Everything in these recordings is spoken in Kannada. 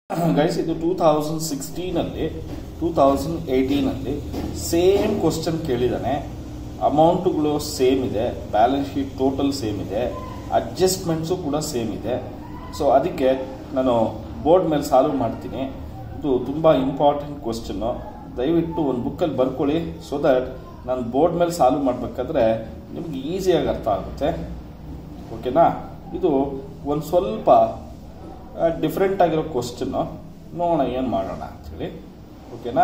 ಗೈಸ್ ಇದು ಟೂ ತೌಸಂಡ್ ಸಿಕ್ಸ್ಟೀನಲ್ಲಿ ಟೂ ತೌಸಂಡ್ ಏಯ್ಟೀನಲ್ಲಿ ಸೇಮ್ ಕ್ವಶನ್ ಕೇಳಿದ್ದಾನೆ ಅಮೌಂಟ್ಗಳು ಸೇಮ್ ಇದೆ ಬ್ಯಾಲೆನ್ಸ್ ಶೀಟ್ ಟೋಟಲ್ ಸೇಮ್ ಇದೆ ಅಡ್ಜಸ್ಟ್ಮೆಂಟ್ಸು ಕೂಡ ಸೇಮ್ ಇದೆ ಸೊ ಅದಕ್ಕೆ ನಾನು ಬೋರ್ಡ್ ಮೇಲೆ ಸಾಲ್ವ್ ಮಾಡ್ತೀನಿ ಇದು ತುಂಬ ಇಂಪಾರ್ಟೆಂಟ್ ಕ್ವಶನ್ನು ದಯವಿಟ್ಟು ಒಂದು ಬುಕ್ಕಲ್ಲಿ ಬರ್ಕೊಳ್ಳಿ ಸೊ ದಟ್ ನಾನು ಬೋರ್ಡ್ ಮೇಲೆ ಸಾಲ್ವ್ ಮಾಡಬೇಕಾದ್ರೆ ನಿಮ್ಗೆ ಈಸಿಯಾಗಿ ಅರ್ಥ ಆಗುತ್ತೆ ಓಕೆನಾ ಇದು ಒಂದು ಸ್ವಲ್ಪ ಡಿಫ್ರೆಂಟ್ ಆಗಿರೋ ಕ್ವಶನ್ನು ನೋಡೋಣ ಏನು ಮಾಡೋಣ ಅಂಥೇಳಿ ಓಕೆನಾ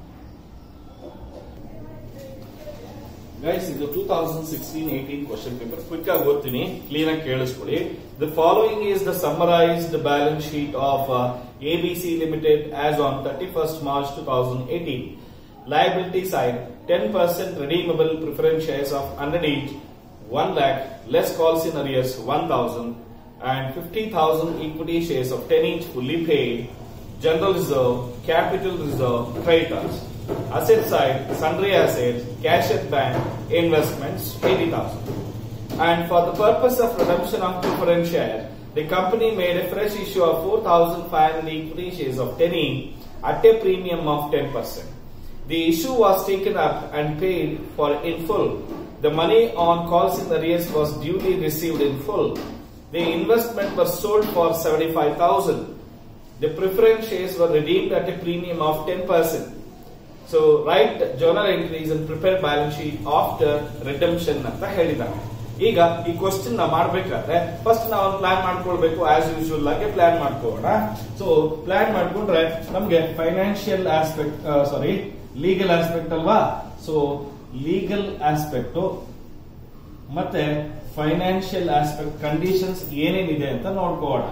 ಗೈಸ್ ಇದು two thousand sixteen eighteen question paper quick ಆಗಿ ಓದ್ತೀನಿ ಕ್ಲೀನ್ ಆಗಿ ಕೇಳಿಸ್ಕೊಳ್ಳಿ the following is the summarised balance sheet of A B C limited as on thirty first March two thousand eighteen liability side 10% redeemable preference shares of 100 each 1 lakh less calls in arrears 1000 and 50000 equity shares of 10 each fully paid general reserve capital reserve creditors asset side sundry assets cash at bank investments 80000 and for the purpose of redemption of preference share the company made a fresh issue of 4500 equity shares of 10 each at a premium of 10% the issue was taken up and paid for in full. The money on calls in arrears was duly received in full. The investment was sold for 75,000. The preference shares were redeemed at a premium of 10%. So write journal entries and prepare balance sheet after redemption ಅಂತ ಹೇಳಿದ್ದಾರೆ ಈಗ ಈ ಕ್ವಶನ್ ನ ಮಾಡ್ಬೇಕಾದ್ರೆ ಫಸ್ಟ್ ನಾವು ಒಂದು ಪ್ಲಾನ್ ಮಾಡ್ಕೊಳ್ಬೇಕು ಆಸ್ ಯೂಶುವಲ್ ಆಗಿ ಪ್ಲಾನ್ ಮಾಡ್ಕೊಳ್ಳೋಣ ಸೊ ಪ್ಲಾನ್ ಮಾಡ್ಕೊಂಡ್ರೆ ನಮ್ಗೆ financial aspect sorry legal aspect ಅಲ್ವಾ ಸೊ ಲೀಗಲ್ ಆಸ್ಪೆಕ್ಟ್ ಮತ್ತೆ ಫೈನಾನ್ಷಿಯಲ್ ಆಸ್ಪೆಕ್ಟ್ ಕಂಡೀಷನ್ಸ್ ಏನೇನಿದೆ ಅಂತ ನೋಡ್ಕೋಣ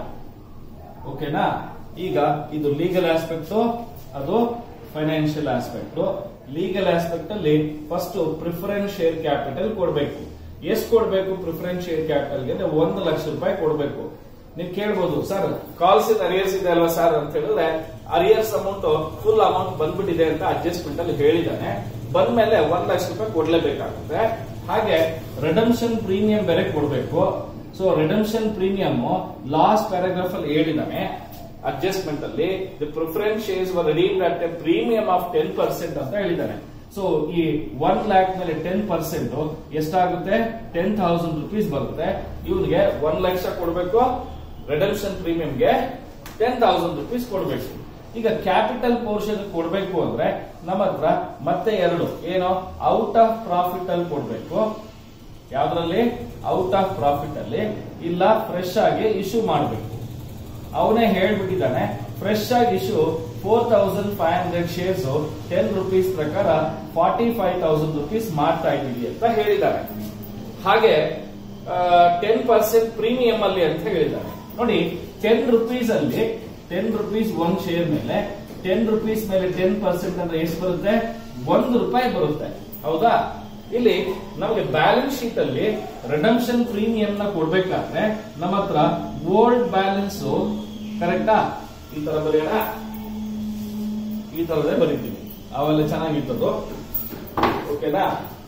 ಓಕೆನಾ ಈಗ ಇದು ಲೀಗಲ್ ಆಸ್ಪೆಕ್ಟ್ ಅದು ಫೈನಾನ್ಷಿಯಲ್ ಆಸ್ಪೆಕ್ಟ್ ಲೀಗಲ್ ಆಸ್ಪೆಕ್ಟ್ ಅಲ್ಲಿ ಫಸ್ಟ್ ಪ್ರಿಫರೆನ್ಸ್ ಶೇರ್ ಕ್ಯಾಪಿಟಲ್ ಕೊಡಬೇಕು ಎಷ್ಟು ಕೊಡಬೇಕು ಪ್ರಿಫರೆನ್ಸ್ ಶೇರ್ ಕ್ಯಾಪಿಟಲ್ಗೆ ಅಂದ್ರೆ ಒಂದು ಲಕ್ಷ ರೂಪಾಯಿ ಕೊಡಬೇಕು ನೀವು ಕೇಳ್ಬೋದು ಸರ್ ಕಾಲ್ಸ್ ಇನ್ ಅರಿಯರ್ಸ್ ಇದೆ ಅಲ್ವಾ ಸರ್ ಅಂತ ಹೇಳಿದ್ರೆ ಅರಿಯರ್ಸ್ ಅಮೌಂಟ್ ಫುಲ್ ಅಮೌಂಟ್ ಬಂದ್ಬಿಟ್ಟಿದೆ ಅಂತ ಅಡ್ಜಸ್ಟ್ಮೆಂಟ್ ಅಲ್ಲಿ ಹೇಳಿದಾನೆ ಬಂದ್ಮೇಲೆ ಒಂದ್ ಲಕ್ಷ ರೂಪಾಯಿ ಕೊಡ್ಲೇಬೇಕಾಗುತ್ತೆ ಹಾಗೆ ರಿಡಮ್ಷನ್ ಪ್ರೀಮಿಯಂ ಬೇರೆ ಕೊಡಬೇಕು so redemption premium last paragraph ಅಲ್ಲಿ ಹೇಳಿದಾನೆ ಅಡ್ಜಸ್ಟ್ಮೆಂಟ್ ಅಲ್ಲಿ the preference shares were redeemed at a premium of ten percent ಅಂತ ಹೇಳಿದಾನೆ ಸೊ ಈ ಒನ್ ಲ್ಯಾಕ್ ಮೇಲೆ ಟೆನ್ ಪರ್ಸೆಂಟ್ ಎಷ್ಟಾಗುತ್ತೆ ಟೆನ್ ಥೌಸಂಡ್ ರುಪೀಸ್ ಬರುತ್ತೆ ಇವನಿಗೆ ಒಂದ್ ಲಕ್ಷ ಕೊಡಬೇಕು ರಿಡಮ್ಷನ್ ಪ್ರೀಮಿಯಂಗೆ ಟೆನ್ ಥೌಸಂಡ್ ರುಪೀಸ್ ಕೊಡಬೇಕು ಈಗ ಕ್ಯಾಪಿಟಲ್ ಪೋರ್ಷನ್ ಕೊಡಬೇಕು ಅಂದ್ರೆ ನಮ್ಮ ಹತ್ರ ಮತ್ತೆ ಎರಡು ಏನು ಔಟ್ ಆಫ್ ಪ್ರಾಫಿಟ್ ಅಲ್ಲಿ ಕೊಡಬೇಕು ಯಾವ್ದ್ರಲ್ಲಿ ಔಟ್ ಆಫ್ ಪ್ರಾಫಿಟ್ ಅಲ್ಲಿ ಇಲ್ಲ ಫ್ರೆಶ್ ಆಗಿ ಇಶ್ಯೂ ಮಾಡಬೇಕು ಅವನೇ ಹೇಳ್ಬಿಟ್ಟಿದ್ದಾನೆ ಫ್ರೆಶ್ ಆಗಿ issue four thousand five hundred shares ten rupees ಪ್ರಕಾರ ಫಾರ್ಟಿ ಫೈವ್ ತೌಸಂಡ್ ರುಪೀಸ್ ಮಾಡ್ತಾ ಇದ್ದೀವಿ ಅಂತ ಹೇಳಿದ್ದಾರೆ ಹಾಗೆ ಟೆನ್ ಪರ್ಸೆಂಟ್ ಪ್ರೀಮಿಯಂ ಅಲ್ಲಿ ಅಂತ ಹೇಳಿದ್ದಾರೆ ನೋಡಿ ಟೆನ್ ರುಪೀಸ್ ಅಲ್ಲಿ ಟೆನ್ ರುಪೀಸ್ ಒಂದ್ ಶೇರ್ ಮೇಲೆ ಟೆನ್ ರುಪೀಸ್ ಮೇಲೆ ಟೆನ್ ಪರ್ಸೆಂಟ್ ಅಂದ್ರೆ ಎಷ್ಟು ಬರುತ್ತೆ ಒಂದು ರೂಪಾಯಿ ಬರುತ್ತೆ ಹೌದಾ ಇಲ್ಲಿ ನಮಗೆ ಬ್ಯಾಲೆನ್ಸ್ ಶೀಟ್ ಅಲ್ಲಿ ರಿಡಮ್ಷನ್ ಪ್ರೀಮಿಯಂ ನ ಕೊಡ್ಬೇಕಾದ್ರೆ ನಮ್ಮ ಹತ್ರ ಓಲ್ಡ್ ಬ್ಯಾಲೆನ್ಸ್ ಕರೆಕ್ಟಾ ಈ ತರ ಬರೆಯೋಣ ಈ ತರದೇ ಬರೀತೀವಿ ಅವೆಲ್ಲ ಚೆನ್ನಾಗಿತ್ತದು ಓಕೆನಾ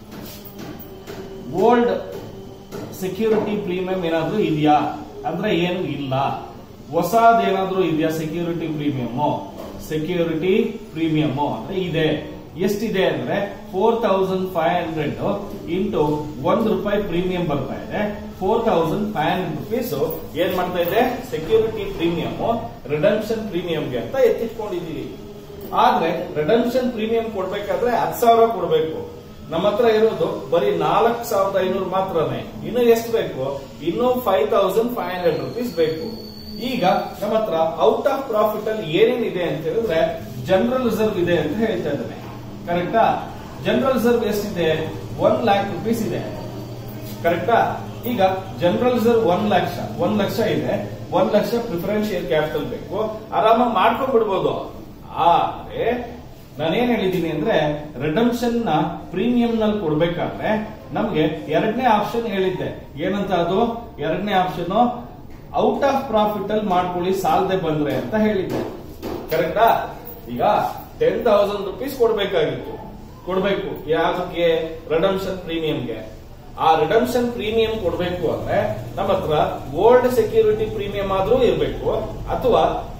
ಓಲ್ಡ್ ಸೆಕ್ಯೂರಿಟಿ ಪ್ರೀಮಿಯಂ ಏನಾದ್ರೂ ಇದೆಯಾ ಅಂದ್ರೆ ಏನು ಇಲ್ಲ ಹೊಸದೇನಾದ್ರೂ ಇದೆಯಾ ಸೆಕ್ಯೂರಿಟಿ ಪ್ರೀಮಿಯಂ ಸೆಕ್ಯೂರಿಟಿ ಪ್ರೀಮಿಯಂ ಅಂದ್ರೆ ಇದೆ ಎಷ್ಟಿದೆ ಅಂದ್ರೆ four thousand five hundred into ಒಂದ್ ರೂಪಾಯಿ ಪ್ರೀಮಿಯಂ ಬರ್ತಾ ಇದೆ four thousand five hundred rupees ಏನ್ ಮಾಡ್ತಾ ಇದೆ ಸೆಕ್ಯೂರಿಟಿ ಪ್ರೀಮಿಯಂ ರಿಡಮ್ಷನ್ ಪ್ರೀಮಿಯಂಗೆ ಅಂತ ಎತ್ತಿಟ್ಕೊಂಡಿದೀವಿ ಆದ್ರೆ ರಿಡಮ್ಷನ್ ಪ್ರೀಮಿಯಂ ಕೊಡ್ಬೇಕಾದ್ರೆ ಹತ್ತು ಸಾವಿರ ಕೊಡ್ಬೇಕು ನಮ್ಮ ಹತ್ರ ಇರೋದು ಬರೀ ನಾಲ್ಕು ಸಾವಿರದ ಐನೂರು ಮಾತ್ರನೇ ಇನ್ನು ಎಷ್ಟು ಬೇಕು ಇನ್ನು five thousand five hundred rupees ಬೇಕು ಈಗ ನಮ್ಮ ಹತ್ರ ಔಟ್ ಆಫ್ ಪ್ರಾಫಿಟ್ ಅಲ್ಲಿ ಏನೇನಿದೆ ಅಂತ ಹೇಳಿದ್ರೆ ಜನರಲ್ ರಿಸರ್ವ್ ಇದೆ ಅಂತ ಹೇಳ್ತಾ ಇದ್ದಾನೆ ಕರೆಕ್ಟಾ ಜನರಲ್ ರಿಸರ್ವ್ ಎಷ್ಟಿದೆ ಒನ್ ಲ್ಯಾಕ್ ರುಪೀಸ್ ಇದೆ ಕರೆಕ್ಟಾ ಈಗ ಜನರಲ್ ರಿಸರ್ವ್ ಒಂದ್ ಲಕ್ಷ ಒಂದ್ ಲಕ್ಷ ಇದೆ ಒಂದ್ ಲಕ್ಷ ಪ್ರಿಫರೆನ್ಸ್ ಶೇರ್ ಕ್ಯಾಪಿಟಲ್ ಬೇಕು ಆರಾಮಾಗಿ ಮಾಡ್ಕೊಂಡ್ಬಿಡ್ಬೋದು ಆದ್ರೆ ನಾನೇನ್ ಹೇಳಿದ್ದೀನಿ ಅಂದ್ರೆ ರಿಡಮ್ಷನ್ ನ ಪ್ರೀಮಿಯಂ ನಲ್ಲಿ ಕೊಡ್ಬೇಕಾದ್ರೆ ನಮ್ಗೆ ಎರಡನೇ ಆಪ್ಷನ್ ಹೇಳಿದ್ದೆ ಏನಂತ ಅದು ಎರಡನೇ ಆಪ್ಷನ್ ಔಟ್ ಆಫ್ ಪ್ರಾಫಿಟ್ ಅಲ್ಲಿ ಮಾಡ್ಕೊಳ್ಳಿ ಸಾಲದೆ ಬಂದ್ರೆ ಅಂತ ಹೇಳಿದ್ದೆ ಕರೆಕ್ಟಾ ಈಗ ಟೆನ್ ತೌಸಂಡ್ ರುಪೀಸ್ ಕೊಡ್ಬೇಕಾಗಿತ್ತು ಕೊಡ್ಬೇಕು ಯಾವ್ದಕ್ಕೆ ರಿಡಮ್ಷನ್ ಪ್ರೀಮಿಯಂಗೆ ಆ ರಿಡಮ್ಷನ್ ಪ್ರೀಮಿಯಂ ಕೊಡಬೇಕು ಅಂದ್ರೆ ನಮ್ಮ ಹತ್ರ ಗೋಲ್ಡ್ ಸೆಕ್ಯೂರಿಟಿ ಪ್ರೀಮಿಯಂ ಆದ್ರೂ ಇರಬೇಕು ಅಥವಾ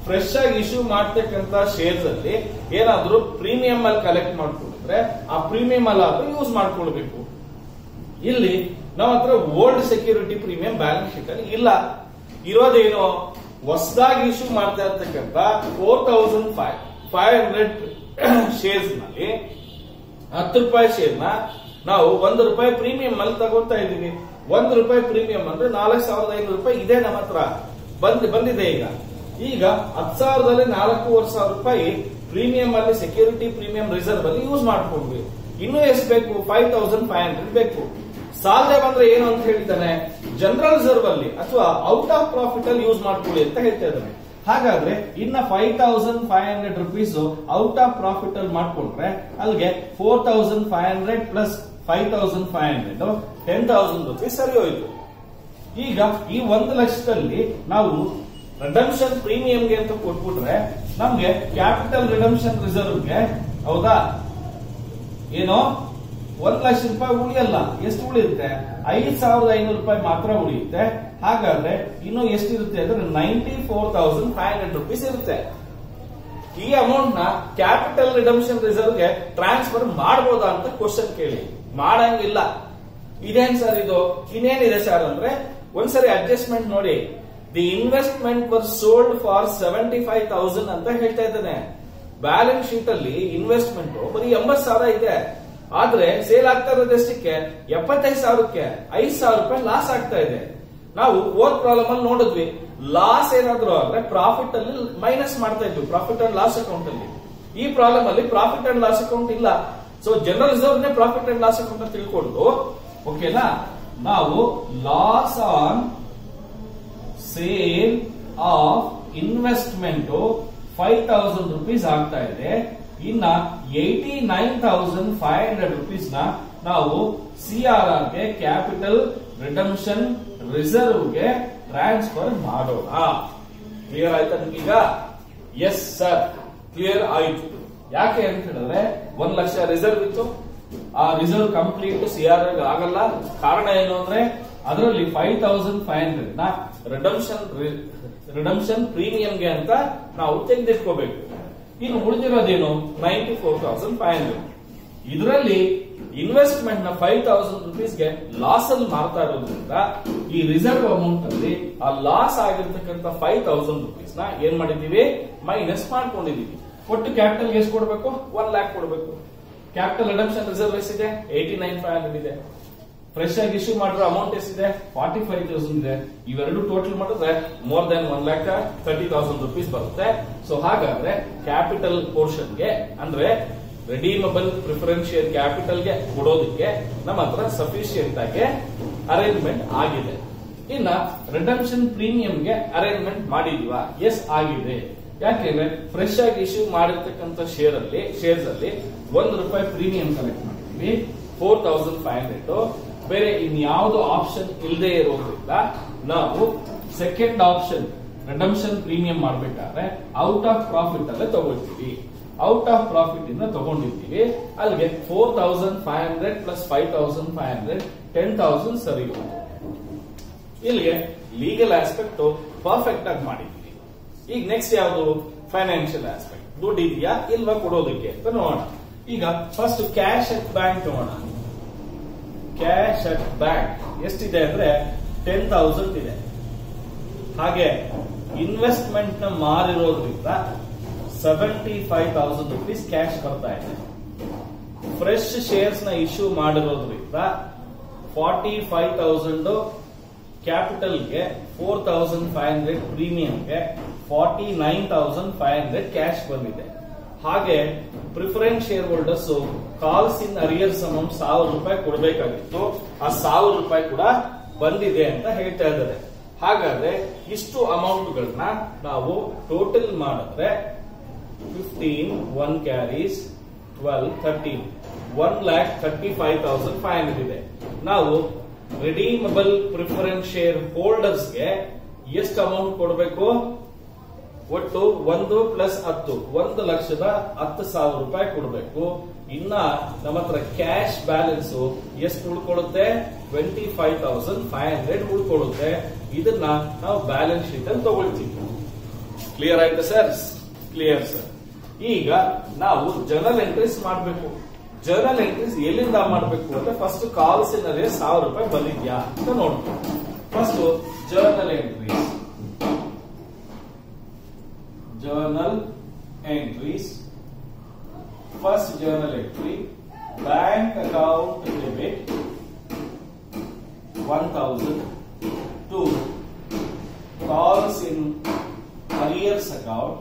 ಫ್ರೆಶ್ ಆಗಿ ಇಶ್ಯೂ ಮಾಡ್ತಕ್ಕಂತ ಶೇರ್ಸ್ ಅಲ್ಲಿ ಏನಾದ್ರೂ ಪ್ರೀಮಿಯಂ ಅಲ್ಲಿ ಕಲೆಕ್ಟ್ ಮಾಡ್ಕೊಂಡಿದ್ರೆ ಆ ಪ್ರೀಮಿಯಂ ಅಲ್ಲಿ ಆದ್ರೂ ಯೂಸ್ ಮಾಡ್ಕೊಳ್ಬೇಕು ಇಲ್ಲಿ ನಮ್ಮ ಹತ್ರ old security premium balance sheet ಅಲ್ಲಿ ಇಲ್ಲ ಇರೋದೇನು ಹೊಸದಾಗಿ ಇಶ್ಯೂ ಮಾಡ್ತಾ ಇರ್ತಕ್ಕಂಥ four thousand five five hundred shares ನಲ್ಲಿ ಹತ್ತು ರೂಪಾಯಿ ಶೇರ್ ನ ನಾವು ಒಂದು ರೂಪಾಯಿ ಪ್ರೀಮಿಯಂ ಅಲ್ಲಿ ತಗೋತಾ ಇದೀವಿ ಒಂದು ರೂಪಾಯಿ ಪ್ರೀಮಿಯಂ ಅಂದ್ರೆ ನಾಲ್ಕು ಸಾವಿರದ ಐನೂರು ರೂಪಾಯಿ ಇದೆ ನಮ್ಮ ಹತ್ರ ಬಂದ್ ಬಂದಿದೆ ಈಗ ಈಗ ಹತ್ತು ಸಾವಿರದಲ್ಲಿ ನಾಲ್ಕೂವರೆ ಸಾವಿರ ರೂಪಾಯಿ ಪ್ರೀಮಿಯಂ ಅಲ್ಲಿ ಸೆಕ್ಯೂರಿಟಿ ಪ್ರೀಮಿಯಂ ರಿಸರ್ವ್ ಅಲ್ಲಿ ಯೂಸ್ ಮಾಡ್ಕೊಂಡ್ವಿ ಇನ್ನೂ ಎಷ್ಟು ಬೇಕು ಫೈವ್ ತೌಸಂಡ್ ಫೈವ್ ಹಂಡ್ರೆಡ್ ಬೇಕು ಸಾಲದೆ ಬಂದ್ರೆ ಏನು ಅಂತ ಹೇಳಿದ್ದಾನೆ ಜನರಲ್ ರಿಸರ್ವ್ ಅಲ್ಲಿ ಅಥವಾ ಔಟ್ ಆಫ್ ಪ್ರಾಫಿಟ್ ಅಲ್ಲಿ ಯೂಸ್ ಮಾಡ್ಕೊಳ್ಳಿ ಅಂತ ಹೇಳ್ತಾ ಇದ್ದಾನೆ ಹಾಗಾದ್ರೆ ಇನ್ನ five thousand five hundred rupees out of profit ಅಲ್ಲಿ ಮಾಡ್ಕೊಂಡ್ರೆ ಅಲ್ಲಿಗೆ four thousand five hundred plus five thousand five hundred ten thousand rupees ಸರಿ ಹೋಯ್ತು ಈಗ ಈ ಒಂದು ಲಕ್ಷದಲ್ಲಿ ನಾವು ರಿಡಮ್ಷನ್ ಪ್ರೀಮಿಯಂಗೆ ಅಂತ ಕೊಟ್ಬಿಟ್ರೆ ನಮ್ಗೆ ಕ್ಯಾಪಿಟಲ್ ರಿಡಮ್ಷನ್ ರಿಸರ್ವ್ಗೆ ಹೌದಾ ಏನೋ ಒಂದ್ ಲಕ್ಷ ರೂಪಾಯಿ ಉಳಿಯಲ್ಲ ಎಷ್ಟು ಉಳಿಯುತ್ತೆ ಐದ್ ಸಾವಿರದ ಐನೂರು ರೂಪಾಯಿ ಮಾತ್ರ ಉಳಿಯುತ್ತೆ ಹಾಗಾದ್ರೆ ಇನ್ನು ಎಷ್ಟಿರುತ್ತೆ ಅಂದ್ರೆ ninety four thousand five hundred rupees ಇರುತ್ತೆ ಈ ಅಮೌಂಟ್ ನ ಕ್ಯಾಪಿಟಲ್ ರಿಡಮ್ಷನ್ ರಿಸರ್ವ್ ಗೆ ಟ್ರಾನ್ಸ್ಫರ್ ಮಾಡಬಹುದಾ ಅಂತ ಕ್ವಶನ್ ಕೇಳಿ ಮಾಡಂಗಿಲ್ಲ ಇದೇನ್ ಸರ್ ಇದು ಇನ್ನೇನಿದೆ ಸರ್ ಅಂದ್ರೆ ಒಂದ್ಸರಿ ಅಡ್ಜಸ್ಟ್ಮೆಂಟ್ ನೋಡಿ the investment were sold for seventy five thousand ಅಂತ ಹೇಳ್ತಾ ಇದ್ದಾನೆ ಬ್ಯಾಲೆನ್ಸ್ ಶೀಟ್ ಅಲ್ಲಿ ಇನ್ವೆಸ್ಟ್ಮೆಂಟ್ ಬರೀ ಎಂಬತ್ ಸಾವಿರ ಇದೆ ಆದ್ರೆ ಸೇಲ್ ಆಗ್ತಾ ಇರೋದಷ್ಟಕ್ಕೆ ಎಪ್ಪತ್ತೈದು ಸಾವಿರಕ್ಕೆ ಐದ್ ಸಾವಿರ ರೂಪಾಯಿ ಲಾಸ್ ಆಗ್ತಾ ಇದೆ ನಾವು ಓದ್ ಪ್ರಾಬ್ಲಮ್ ಅಲ್ಲಿ ನೋಡಿದ್ವಿ ಲಾಸ್ ಏನಾದ್ರು ಆದ್ರೆ ಪ್ರಾಫಿಟ್ ಅಲ್ಲಿ ಮೈನಸ್ ಮಾಡ್ತಾ ಇದ್ವಿ ಪ್ರಾಫಿಟ್ ಅಂಡ್ ಲಾಸ್ ಅಕೌಂಟ್ ಅಲ್ಲಿ ಈ ಪ್ರಾಬ್ಲಮ್ ಅಲ್ಲಿ ಪ್ರಾಫಿಟ್ ಅಂಡ್ ಲಾಸ್ ಅಕೌಂಟ್ ಇಲ್ಲ ಸೊ ಜನರಲ್ ರಿಸರ್ವ್ ನೇ ಪ್ರಾಫಿಟ್ ಅಂಡ್ ಲಾಸ್ ಅಕೌಂಟ್ ಅಂತ ತಿಳ್ಕೊಂಡು ಓಕೆನಾ ನಾವು loss on sale of investment five thousand rupees ಆಗ್ತಾ ಇದೆ ಇನ್ನ eighty nine thousand five hundred rupees ನ ನಾವು ಸಿಆರ್ ಆರ್ ಗೆ ಕ್ಯಾಪಿಟಲ್ ರಿಡಮ್ಷನ್ ರಿಸರ್ವ್ ಗೆ ಟ್ರಾನ್ಸ್ಫರ್ ಮಾಡೋಣ ಕ್ಲಿಯರ್ ಆಯ್ತಾ ನಿಮಗೀಗ ಎಸ್ ಸರ್ ಕ್ಲಿಯರ್ ಆಯ್ತು ಯಾಕೆ ಅಂತ ಹೇಳಿದ್ರೆ ಒಂದ್ ಲಕ್ಷ ರಿಸರ್ವ್ ಇತ್ತು ಆ ರಿಸರ್ವ್ ಕಂಪ್ಲೀಟ್ ಸಿಆರ್ ಆಗಲ್ಲ ಕಾರಣ ಏನು ಅಂದ್ರೆ ಅದರಲ್ಲಿ ಫೈವ್ ತೌಸಂಡ್ ಫೈವ್ ಹಂಡ್ರೆಡ್ ನ ರಿಡಮ್ಷನ್ ರಿಡಮ್ಷನ್ ಪ್ರೀಮಿಯಂಗೆ ಅಂತ ನಾವು ತೆಗೆದಿಟ್ಕೋಬೇಕು ಇನ್ನು ಉಳಿದಿರೋದೇನು ninety four thousand five hundred ಇದರಲ್ಲಿ ಇನ್ವೆಸ್ಟ್ಮೆಂಟ್ ನ ಫೈವ್ ತೌಸಂಡ್ ರುಪೀಸ್ಗೆ ಲಾಸ್ ಅಲ್ಲಿ ಮಾರ್ತಾ ಇರೋದ್ರಿಂದ ಈ ರಿಸರ್ವ್ ಅಮೌಂಟ್ ಅಲ್ಲಿ ಆ ಲಾಸ್ ಆಗಿರ್ತಕ್ಕಂಥ ಫೈವ್ ತೌಸಂಡ್ ರುಪೀಸ್ ನ ಏನ್ ಮಾಡಿದೀವಿ ಮೈನಸ್ ಮಾಡ್ಕೊಂಡಿದೀವಿ ಒಟ್ಟು ಕ್ಯಾಪಿಟಲ್ ಎಷ್ಟು ಕೊಡಬೇಕು ಒನ್ ಲ್ಯಾಕ್ ಕೊಡಬೇಕು ಕ್ಯಾಪಿಟಲ್ ರಿಡಮ್ಷನ್ ರಿಸರ್ವ್ ಎಷ್ಟಿದೆ ಏಯ್ಟಿ ನೈನ್ ಫೈವ್ ಹಂಡ್ರೆಡ್ ಇದೆ ಫ್ರೆಶ್ ಆಗಿ ಇಶ್ಯೂ ಮಾಡಿರೋ ಅಮೌಂಟ್ ಎಷ್ಟಿದೆ ಫಾರ್ಟಿ ಫೈವ್ ತೌಸಂಡ್ ಇದೆ ಇವೆರಡು ಟೋಟಲ್ ಮಾಡಿದ್ರೆ more than one lakh thirty thousand rupees ಬರುತ್ತೆ ಸೊ ಹಾಗಾದ್ರೆ ಕ್ಯಾಪಿಟಲ್ ಪೋರ್ಷನ್ಗೆ ಅಂದ್ರೆ ರೆಡೀಮಬಲ್ ಪ್ರಿಫರೆನ್ಷಿಯಲ್ ಕ್ಯಾಪಿಟಲ್ಗೆ ಕೊಡೋದಕ್ಕೆ ನಮ್ಮ ಹತ್ರ ಸಫಿಶಿಯಂಟ್ ಆಗಿ ಅರೇಂಜ್ಮೆಂಟ್ ಆಗಿದೆ ಇನ್ನ ರಿಡಮ್ಷನ್ ಪ್ರೀಮಿಯಂಗೆ ಅರೇಂಜ್ಮೆಂಟ್ ಮಾಡಿದೀವಾ ಎಸ್ ಆಗಿದೆ ಯಾಕೆಂದ್ರೆ ಫ್ರೆಶ್ ಆಗಿ ಇಶ್ಯೂ ಮಾಡಿರ್ತಕ್ಕಂಥ ಶೇರ್ ಅಲ್ಲಿ ಶೇರ್ಸ್ ಅಲ್ಲಿ ಒಂದು ರೂಪಾಯಿ ಪ್ರೀಮಿಯಂ ಕಲೆಕ್ಟ್ ಮಾಡಿದ್ವಿ ಫೋರ್ ತೌಸಂಡ್ ಫೈವ್ ಹಂಡ್ರೆಡ್ ಬೇರೆ ಇನ್ಯಾವುದು ಆಪ್ಷನ್ ಇಲ್ಲದೆ ಇರೋದ್ರಿಂದ ನಾವು ಸೆಕೆಂಡ್ ಆಪ್ಷನ್ ರಿಡಮ್ಷನ್ ಪ್ರೀಮಿಯಂ ಮಾಡಬೇಕಾದ್ರೆ ಔಟ್ ಆಫ್ ಪ್ರಾಫಿಟ್ ಅಲ್ಲೇ ತಗೊಳ್ತೀವಿ ಔಟ್ ಆಫ್ ಪ್ರಾಫಿಟ್ ಇಂದ ತಗೊಂಡಿದ್ದೀವಿ ಅಲ್ಲಿಗೆ four thousand five hundred plus five thousand five hundred ten thousand ಸರಿ ಹೋಯ್ತು ಇಲ್ಲಿಗೆ ಲೀಗಲ್ ಆಸ್ಪೆಕ್ಟ್ ಪರ್ಫೆಕ್ಟ್ ಆಗಿ ಮಾಡಿದ್ದೀವಿ ಈಗ ನೆಕ್ಸ್ಟ್ ಯಾವುದು ಫೈನಾನ್ಷಿಯಲ್ ಆಸ್ಪೆಕ್ಟ್ ದುಡ್ಡು ಇದೆಯಾ ಇಲ್ವಾ ಕೊಡೋದಕ್ಕೆ ಅಂತ ನೋಡೋಣ ಈಗ ಫಸ್ಟ್ ಕ್ಯಾಶ್ ಅಟ್ ಬ್ಯಾಂಕ್ ನೋಡೋಣ ಕ್ಯಾಶ್ ಅಟ್ ಬ್ಯಾಂಕ್ ಎಷ್ಟಿದೆ ಅಂದ್ರೆ ಟೆನ್ ತೌಸಂಡ್ ಇದೆ ಹಾಗೆ ಇನ್ವೆಸ್ಟ್ಮೆಂಟ್ ನ ಮಾರಿರೋದ್ರಿಂದ seventy five thousand rupees cash ಬರ್ತಾ ಇದೆ ಫ್ರೆಶ್ ಶೇರ್ಸ್ ನ ಇಶ್ಯೂ ಮಾಡಿರೋದ್ರಿಂದ ಫಾರ್ಟಿ ಫೈವ್ ತೌಸಂಡ್ ಕ್ಯಾಪಿಟಲ್ಗೆ ಫೋರ್ ತೌಸಂಡ್ ಫೈವ್ ಹಂಡ್ರೆಡ್ ಪ್ರೀಮಿಯಂಗೆ forty nine thousand five hundred cash ಬಂದಿದೆ ಹಾಗೆ preference share holders calls in arrears amount ಸಾವಿರ ರೂಪಾಯಿ ಕೊಡಬೇಕಾಗಿತ್ತು ಆ ಸಾವಿರ ರೂಪಾಯಿ ಕೂಡ ಬಂದಿದೆ ಅಂತ ಹೇಳ್ತಾ ಇದ್ದಾರೆ ಹಾಗಾದ್ರೆ ಇಷ್ಟು ಅಮೌಂಟ್ ಗಳನ್ನ ನಾವು ಟೋಟಲ್ ಮಾಡಿದ್ರೆ ಫಿಫ್ಟೀನ್ ಒನ್ ಕ್ಯಾರೀಸ್ twelve thirteen one lakh thirty five thousand five hundred ಇದೆ ನಾವು ರಿಡೀಮಬಲ್ ಪ್ರಿಫರೆನ್ಸ್ ಶೇರ್ ಹೋಲ್ಡರ್ಸ್ಗೆ ಎಷ್ಟು ಅಮೌಂಟ್ ಕೊಡಬೇಕು ಒಟ್ಟು ಒಂದು ಪ್ಲಸ್ ಹತ್ತು ಒಂದು ಲಕ್ಷದ ಹತ್ತು ಸಾವಿರ ರೂಪಾಯಿ ಕೊಡಬೇಕು ಇನ್ನ ನಮ್ಮ ಹತ್ರ ಕ್ಯಾಶ್ ಬ್ಯಾಲೆನ್ಸ್ ಎಷ್ಟು ಉಳ್ಕೊಳ್ಳುತ್ತೆ twenty five thousand five hundred ಉಳ್ಕೊಳ್ಳುತ್ತೆ ಇದನ್ನ ನಾವು ಬ್ಯಾಲೆನ್ಸ್ ಶೀಟ್ ಅಲ್ಲಿ ತಗೊಳ್ತೀವಿ ಕ್ಲಿಯರ್ ಆಯ್ತಾ ಸರ್ ಕ್ಲಿಯರ್ ಸರ್ ಈಗ ನಾವು ಜರ್ನಲ್ ಎಂಟ್ರೀಸ್ ಮಾಡಬೇಕು ಜರ್ನಲ್ ಎಂಟ್ರೀಸ್ ಎಲ್ಲಿಂದ ಮಾಡಬೇಕು ಅಂದ್ರೆ ಫಸ್ಟ್ ಕಾಲ್ಸಿನಲ್ಲಿ ಸಾವಿರ ರೂಪಾಯಿ ಬಂದಿದ್ಯಾ ಅಂತ ನೋಡ್ಬೇಕು first journal entries journal entries first journal entry bank account debit one thousand to calls in arrears account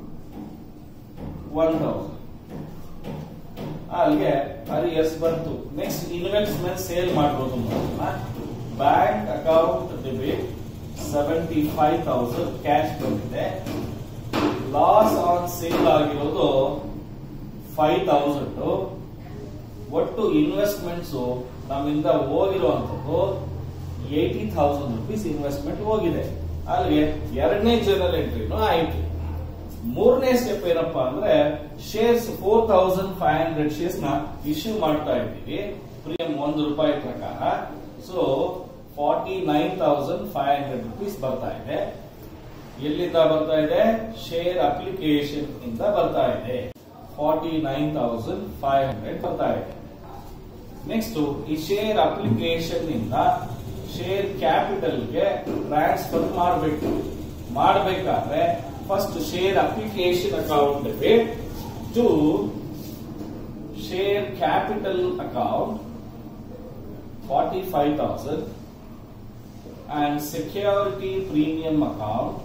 one thousand ಅಲ್ಲಿಗೆ ಅರಿಯರ್ಸ್ ಬಂತು ನೆಕ್ಸ್ಟ್ ಇನ್ವೆಸ್ಟ್ಮೆಂಟ್ ಸೇಲ್ ಮಾಡ್ಬೋದು bank account debit seventy five thousand cash ಬಂದಿದೆ ಲಾಸ್ ಆನ್ ಸೇಲ್ ಆಗಿರೋದು ಫೈವ್ ತೌಸಂಡ್ ಒಟ್ಟು ಇನ್ವೆಸ್ಟ್ಮೆಂಟ್ಸ್ ನಮ್ಮಿಂದ ಹೋಗಿರುವಂತದ್ದು ಏಟಿ ಥೌಸಂಡ್ ರುಪೀಸ್ ಇನ್ವೆಸ್ಟ್ಮೆಂಟ್ ಹೋಗಿದೆ ಅಲ್ಲಿಗೆ ಎರಡನೇ ಜನರಲ್ ಎಂಟ್ರಿನೂ ಆಯ್ತು ಮೂರನೇ ಸ್ಟೆಪ್ ಏನಪ್ಪಾ ಅಂದ್ರೆ shares four thousand five hundred shares ನ ಇಶ್ಯೂ ಮಾಡ್ತಾ ಇದ್ದೀವಿ ಪ್ರೀಮಿಯಂ ಒಂದು ರೂಪಾಯಿ ಪ್ರಕಾರ so forty nine thousand five hundred rupees ಬರ್ತಾ ಇದೆ ಎಲ್ಲಿಂದ ಬರ್ತಾ ಇದೆ ಶೇರ್ ಅಪ್ಲಿಕೇಶನ್ ಇಂದ ಬರ್ತಾ ಇದೆ forty nine thousand five hundred ಬರ್ತಾ ಇದೆ ನೆಕ್ಸ್ಟ್ ಈ ಶೇರ್ ಅಪ್ಲಿಕೇಶನ್ ಇಂದ ಶೇರ್ ಕ್ಯಾಪಿಟಲ್ ಗೆ ಟ್ರಾನ್ಸ್ಫರ್ ಮಾಡಬೇಕು ಮಾಡಬೇಕಾದ್ರೆ first share application account debit to share capital account forty five thousand and security premium account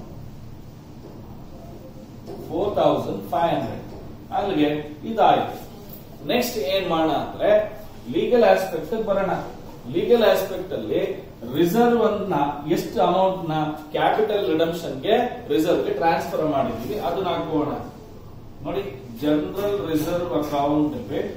four thousand five hundred ಅಲ್ಲಿಗೆ ಇದಾಯ್ತು ನೆಕ್ಸ್ಟ್ ಏನ್ ಮಾಡೋಣ ಅಂದ್ರೆ ಲೀಗಲ್ ಆಸ್ಪೆಕ್ಟ್ ಬರೋಣ ಲೀಗಲ್ ಆಸ್ಪೆಕ್ಟ್ ಅಲ್ಲಿ ರಿಸರ್ವ್ ಅನ್ನ ಎಷ್ಟು ಅಮೌಂಟ್ ನ ಕ್ಯಾಪಿಟಲ್ ರಿಡಮ್ಷನ್ ಗೆ ರಿಸರ್ವ್ ಗೆ ಟ್ರಾನ್ಸ್ಫರ್ ಮಾಡಿದೀವಿ ಅದನ್ನ ಹಾಕೋಣ ನೋಡಿ general reserve account debit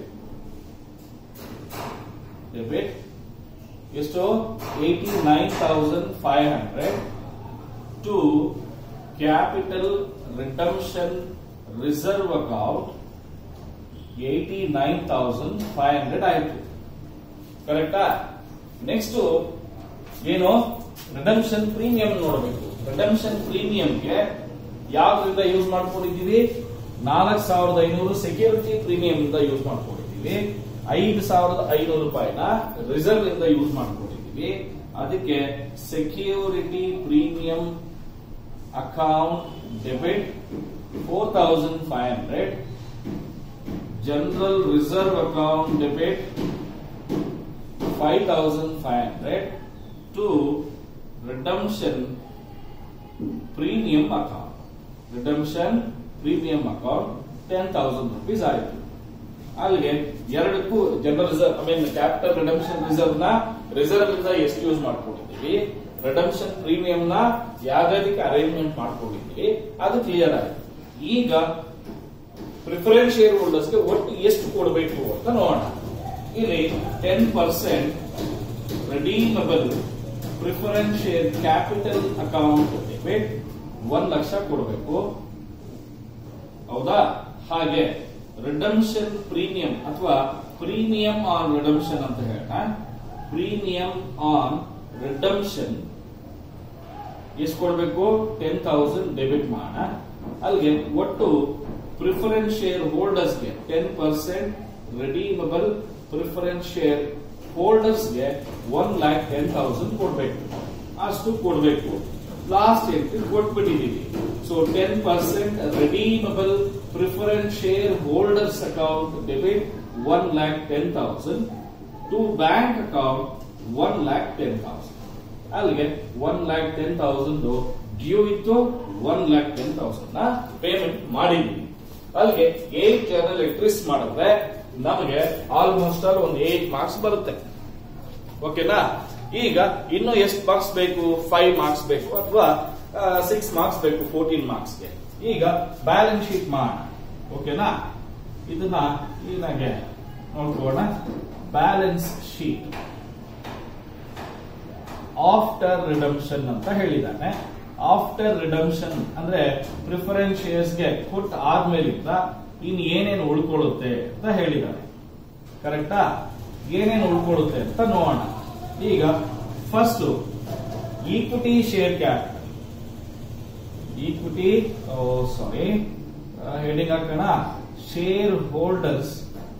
debit ಎಷ್ಟು eighty nine thousand five hundred to capital redemption reserve account eighty nine thousand five hundred ಆಯ್ತು ಕರೆಕ್ಟಾ ನೆಕ್ಸ್ಟ್ ಏನು ರಿಡಮ್ಷನ್ ಪ್ರೀಮಿಯಂ ನೋಡಬೇಕು ರಿಡಮ್ಷನ್ ಪ್ರೀಮಿಯಂಗೆ ಯಾವ್ದ್ರಿಂದ ಯೂಸ್ ಮಾಡ್ಕೊಂಡಿದ್ದೀವಿ ನಾಲ್ಕು ಸಾವಿರದ ಐನೂರು ಸೆಕ್ಯೂರಿಟಿ ಪ್ರೀಮಿಯಂ ಇಂದ ಯೂಸ್ ಮಾಡ್ಕೊಂಡಿದ್ದೀವಿ ಐದು ಸಾವಿರದ ಐನೂರು ರೂಪಾಯಿನ ರಿಸರ್ವ್ ಇಂದ ಯೂಸ್ ಮಾಡ್ಕೊಂಡಿದ್ದೀವಿ ಅದಕ್ಕೆ security premium account debit four thousand five hundred general reserve account debit 5500 to redemption premium account. Redemption premium account 10,000 rupees ಆಯಿತು ಅಲ್ಲಿಗೆ ಎರಡಕ್ಕೂ general reserve I mean capital redemption reserve ನ ರಿಸರ್ವ್ ಇಂದ ಎಷ್ಟು ಯೂಸ್ ಮಾಡ್ಕೊಂಡಿದ್ದೀವಿ ರಿಡಮ್ಷನ್ ಪ್ರೀಮಿಯಂ ನ ಯಾವ್ದಕ್ಕೆ ಅರೇಂಜ್ಮೆಂಟ್ ಮಾಡ್ಕೊಂಡಿದ್ದೀವಿ ಅದು ಕ್ಲಿಯರ್ ಆಯ್ತು ಈಗ ಪ್ರಿಫರೆನ್ಸ್ ಶೇರ್ ಹೋಲ್ಡರ್ಸ್ಗೆ ಒಟ್ಟು ಎಷ್ಟು ಕೊಡಬೇಕು ಅಂತ ನೋಡೋಣ ಇಲ್ಲಿ ten percent redeemable preference share capital account debit ಒಂದ್ ಲಕ್ಷ ಕೊಡಬೇಕು ಹೌದಾ ಹಾಗೆ ರಿಡಮ್ಷನ್ ಪ್ರೀಮಿಯಂ ಅಥವಾ ಪ್ರೀಮಿಯಂ ಆನ್ ರಿಡಮ್ಷನ್ ಅಂತ ಹೇಳೋಣ ಪ್ರೀಮಿಯಂ ಆನ್ ರಿಡಮ್ಷನ್ ಎಷ್ಟು ಕೊಡಬೇಕು ಟೆನ್ ತೌಸಂಡ್ ಡೆಬಿಟ್ ಮಾಡೋಣ ಅಲ್ಲಿಗೆ ಒಟ್ಟು ಪ್ರಿಫರೆನ್ಸ್ ಶೇರ್ ಹೋಲ್ಡರ್ಸ್ಗೆ ten percent redeemable preference share ಹೋಲ್ಡರ್ಸ್ಗೆ ಒನ್ ಲ್ಯಾಕ್ ಟೆನ್ ತೌಸಂಡ್ ಕೊಡಬೇಕು ಅಷ್ಟು ಕೊಡಬೇಕು ಲಾಸ್ಟ್ ಎಂಟ್ರಿ ಕೊಟ್ಬಿಟ್ಟಿದ್ದೀವಿ so ten percent redeemable preference share holders account debit one lakh ten thousand to bank account one lakh ten thousand ಅಲ್ಲಿಗೆ one lakh ten thousand due ಇತ್ತು ಒನ್ ಲ್ಯಾಕ್ ಟೆನ್ ತೌಸಂಡ್ ನ ಪೇಮೆಂಟ್ ಮಾಡಿದ್ವಿ ಅಲ್ಲಿಗೆ ಏಟ್ ಜರ್ನಲ್ ಎಂಟ್ರೀಸ್ ಮಾಡಿದ್ರೆ ನಮಗೆ ಆಲ್ಮೋಸ್ಟ್ ಆಲ್ ಒಂದು ಏಟ್ ಮಾರ್ಕ್ಸ್ ಬರುತ್ತೆ ಓಕೆನಾ ಈಗ ಇನ್ನು ಎಷ್ಟು ಮಾರ್ಕ್ಸ್ ಬೇಕು ಫೈವ್ ಮಾರ್ಕ್ಸ್ ಬೇಕು ಅಥವಾ ಸಿಕ್ಸ್ ಮಾರ್ಕ್ಸ್ ಬೇಕು ಫೋರ್ಟೀನ್ ಮಾರ್ಕ್ಸ್ಗೆ ಈಗ ಬ್ಯಾಲೆನ್ಸ್ ಶೀಟ್ ಮಾಡೋಣ ಓಕೆನಾ ಇದನ್ನ ಈನಾಗೆ ನೋಡ್ಕೋಣ ಬ್ಯಾಲೆನ್ಸ್ ಶೀಟ್ ಆಫ್ಟರ್ ರಿಡಮ್ಷನ್ ಅಂತ ಹೇಳಿದ್ದಾನೆ ಆಫ್ಟರ್ ರಿಡಮ್ಷನ್ ಅಂದ್ರೆ ಪ್ರಿಫರೆನ್ಸ್ ಶೇರ್ಸ್ಗೆ ಕೊಟ್ಟು ಆದ್ಮೇಲಿಂದ ಇನ್ ಏನೇನು ಉಳ್ಕೊಳ್ಳುತ್ತೆ ಅಂತ ಹೇಳಿದ್ದಾನೆ ಕರೆಕ್ಟಾ ಏನೇನು ಉಳ್ಕೊಳ್ಳುತ್ತೆ ಅಂತ ನೋಡೋಣ ಈಗ first equity share capital equity sorry heading ಹಾಕೋಣ share holders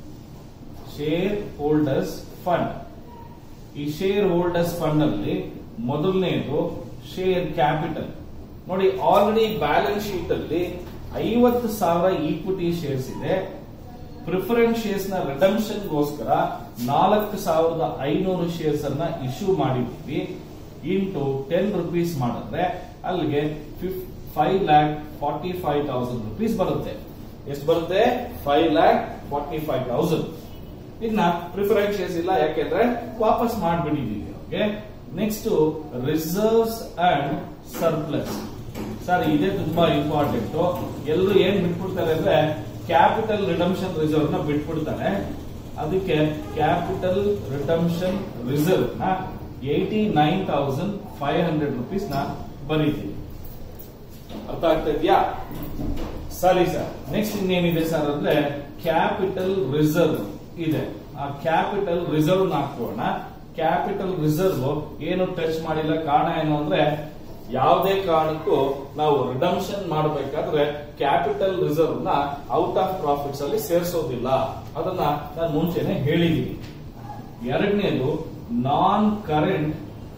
share holders fund ಈ ಶೇರ್ ಹೋಲ್ಡರ್ಸ್ ಫಂಡ್ ಅಲ್ಲಿ ಮೊದಲನೇದು ಶೇರ್ ಕ್ಯಾಪಿಟಲ್ ನೋಡಿ ಆಲ್ರೆಡಿ ಬ್ಯಾಲೆನ್ಸ್ ಶೀಟ್ ಅಲ್ಲಿ ಐವತ್ತು ಸಾವಿರ ಈಕ್ವಿಟಿ ಶೇರ್ಸ್ ಇದೆ ಪ್ರಿಫರೆನ್ಸ್ ಶೇರ್ಸ್ ನ ರಿಡಮ್ಷನ್ ಗೋಸ್ಕರ ನಾಲ್ಕು ಸಾವಿರದ ಐನೂರು ಶೇರ್ಸ್ ಅನ್ನ ಇಶ್ಯೂ ಮಾಡಿದ್ವಿ ಇಂಟು ಟೆನ್ ರುಪೀಸ್ ಮಾಡಿದ್ರೆ ಅಲ್ಲಿಗೆ five lakh forty five thousand rupees ಬರುತ್ತೆ ಎಷ್ಟು ಬರುತ್ತೆ five lakh forty five thousand ಇನ್ನ ಪ್ರಿಫರೆನ್ಸ್ ಶೇರ್ಸ್ ಇಲ್ಲ ಯಾಕೆಂದ್ರೆ ವಾಪಸ್ ಮಾಡ್ಬಿಟ್ಟಿದೀವಿ okay next reserves and surplus sir ಇದೇ ತುಂಬಾ ಇಂಪಾರ್ಟೆಂಟ್ ಎಲ್ಲರೂ ಏನ್ ಬಿಟ್ಬಿಡ್ತಾರೆ ಅಂದ್ರೆ ಕ್ಯಾಪಿಟಲ್ ರಿಡಮ್ಷನ್ ರಿಸರ್ವ್ ನ ಬಿಟ್ಬಿಡ್ತಾರೆ ಅದಕ್ಕೆ ಕ್ಯಾಪಿಟಲ್ ರಿಡಮ್ಷನ್ ರಿಸರ್ವ್ ನ eighty nine thousand five hundred rupees ನ ಬರೀತೀವಿ ಅರ್ಥ ಆಗ್ತಾ ಇದೆಯಾ ಸರಿ ಸರ್ ನೆಕ್ಸ್ಟ್ ಇನ್ನೇನಿದೆ ಸರ್ ಅಂದ್ರೆ ಕ್ಯಾಪಿಟಲ್ ರಿಸರ್ವ್ ಇದೆ ಆ ಕ್ಯಾಪಿಟಲ್ ರಿಸರ್ವ್ ನ ಹಾಕೋಣ ಕ್ಯಾಪಿಟಲ್ ರಿಸರ್ವ್ ಏನು ಟಚ್ ಮಾಡಿಲ್ಲ ಕಾರಣ ಏನು ಅಂದ್ರೆ ಯಾವುದೇ ಕಾರಣಕ್ಕೂ ನಾವು ರಿಡಮ್ಷನ್ ಮಾಡಬೇಕಾದ್ರೆ ಕ್ಯಾಪಿಟಲ್ ರಿಸರ್ವ್ ನ ಔಟ್ ಆಫ್ ಪ್ರಾಫಿಟ್ಸ್ ಅಲ್ಲಿ ಸೇರಿಸೋದಿಲ್ಲ ಅದನ್ನ ನಾನು ಮುಂಚೆನೆ ಹೇಳಿದ್ದೀನಿ ಎರಡನೇದು ನಾನ್ ಕರೆಂಟ್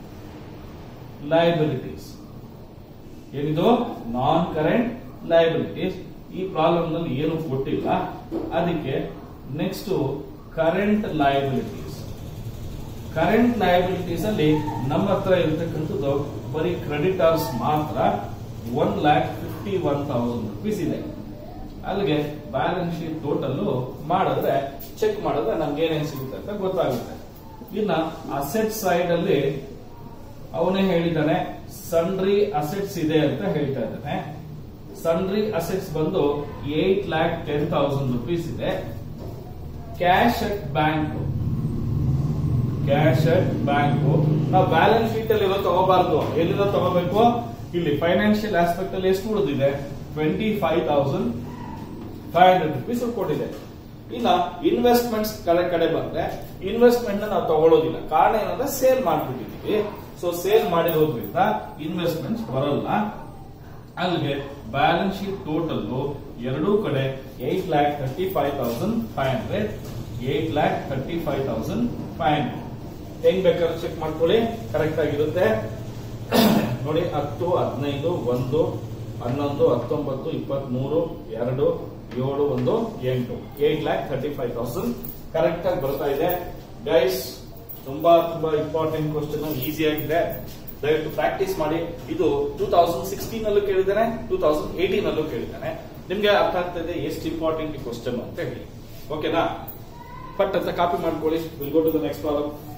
ಲಯಬಿಲಿಟೀಸ್ ಏನಿದು ನಾನ್ ಕರೆಂಟ್ ಲಯಬಿಲಿಟೀಸ್ ಈ ಪ್ರಾಬ್ಲಮ್ ನಲ್ಲಿ ಏನು ಕೊಟ್ಟಿಲ್ಲ ಅದಕ್ಕೆ next current liabilities current liabilities ಅಲ್ಲಿ ನಮ್ಮ ಹತ್ರ ಇರತಕ್ಕಂಥದ್ದು ಬರೀ ಕ್ರೆಡಿಟರ್ಸ್ ಮಾತ್ರ one lakh fifty one thousand rupees ಇದೆ ಅಲ್ಲಿಗೆ ಬ್ಯಾಲೆನ್ಸ್ ಶೀಟ್ ಟೋಟಲ್ ಮಾಡಿದ್ರೆ ಚೆಕ್ ಮಾಡಿದ್ರೆ ನಮ್ಗೆ ಏನೇನು ಸಿಗುತ್ತೆ ಅಂತ ಗೊತ್ತಾಗುತ್ತೆ ಇನ್ನ ಅಸೆಟ್ ಸೈಡ್ ಅಲ್ಲಿ ಅವನೇ ಹೇಳಿದ್ದಾನೆ ಸನ್ರಿ ಅಸೆಟ್ಸ್ ಇದೆ ಅಂತ ಹೇಳ್ತಾ ಇದ್ದಾನೆ ಸನ್ರಿ ಅಸೆಟ್ಸ್ ಬಂದು eight lakh ten thousand rupees ಇದೆ cash at bank cash at bank ನಾವು ಬ್ಯಾಲೆನ್ಸ್ ಶೀಟ್ ಅಲ್ಲಿ ಇರೋ ತಗೋಬಾರ್ದು ಎಲ್ಲಿರೋ ತಗೋಬೇಕು ಇಲ್ಲಿ ಫೈನಾನ್ಷಿಯಲ್ ಆಸ್ಪೆಕ್ಟ್ ಅಲ್ಲಿ ಎಷ್ಟು ಉಳಿದಿದೆ twenty five thousand five hundred rupees ಕೊಟ್ಟಿದೆ ಇನ್ನ ಇನ್ವೆಸ್ಟ್ಮೆಂಟ್ಸ್ ಕಡೆ ಕಡೆ ಬಂದ್ರೆ ಇನ್ವೆಸ್ಟ್ಮೆಂಟ್ ನ ನಾವು ತಗೊಳ್ಳೋದಿಲ್ಲ ಕಾರಣ ಏನಂದ್ರೆ ಸೇಲ್ ಮಾಡ್ಬಿಟ್ಟಿದೀವಿ ಸೊ ಸೇಲ್ ಮಾಡಿರೋದ್ರಿಂದ ಇನ್ವೆಸ್ಟ್ಮೆಂಟ್ಸ್ ಬರಲ್ಲ ಅಲ್ಲಿಗೆ ಬ್ಯಾಲೆನ್ಸ್ ಶೀಟ್ ಟೋಟಲ್ ಎರಡೂ ಕಡೆ eight lakh thirty five thousand five hundred eight lakh thirty five thousand five hundred ಹೆಂಗ್ ಬೇಕಾದ್ರೂ ಚೆಕ್ ಮಾಡ್ಕೊಳ್ಳಿ ಕರೆಕ್ಟ್ ಆಗಿರುತ್ತೆ ನೋಡಿ ಹತ್ತು ಹದಿನೈದು ಒಂದು ಹನ್ನೊಂದು ಹತ್ತೊಂಬತ್ತು ಇಪ್ಪತ್ತ್ ಮೂರು ಎರಡು ಏಳು ಒಂದು ಎಂಟು eight lakh thirty five thousand correct ಆಗಿ ಬರ್ತಾ ಇದೆ ಗೈಸ್ ತುಂಬಾ ತುಂಬಾ ಇಂಪಾರ್ಟೆಂಟ್ ಕ್ವಶನ್ ಈಸಿ ಆಗಿದೆ ದಯವಿಟ್ಟು ಪ್ರಾಕ್ಟೀಸ್ ಮಾಡಿ ಇದು ಟೂ ತೌಸಂಡ್ ಸಿಕ್ಸ್ಟೀನ್ ಅಲ್ಲೂ ಕೇಳಿದ್ದಾನೆ ಟೂ ತೌಸಂಡ್ ಏಟೀನ್ ಅಲ್ಲೂ ಕೇಳಿದ್ದಾನೆ ನಿಮ್ಗೆ ಅರ್ಥ ಆಗ್ತಾ ಇದೆ ಎಷ್ಟು ಇಂಪಾರ್ಟೆಂಟ್ ಕ್ವಶನ್ ಅಂತ ಹೇಳಿ ಓಕೆನಾ ಪಟ್ ಅಂತ ಕಾಪಿ ಮಾಡ್ಕೊಳ್ಳಿ will go to the next problem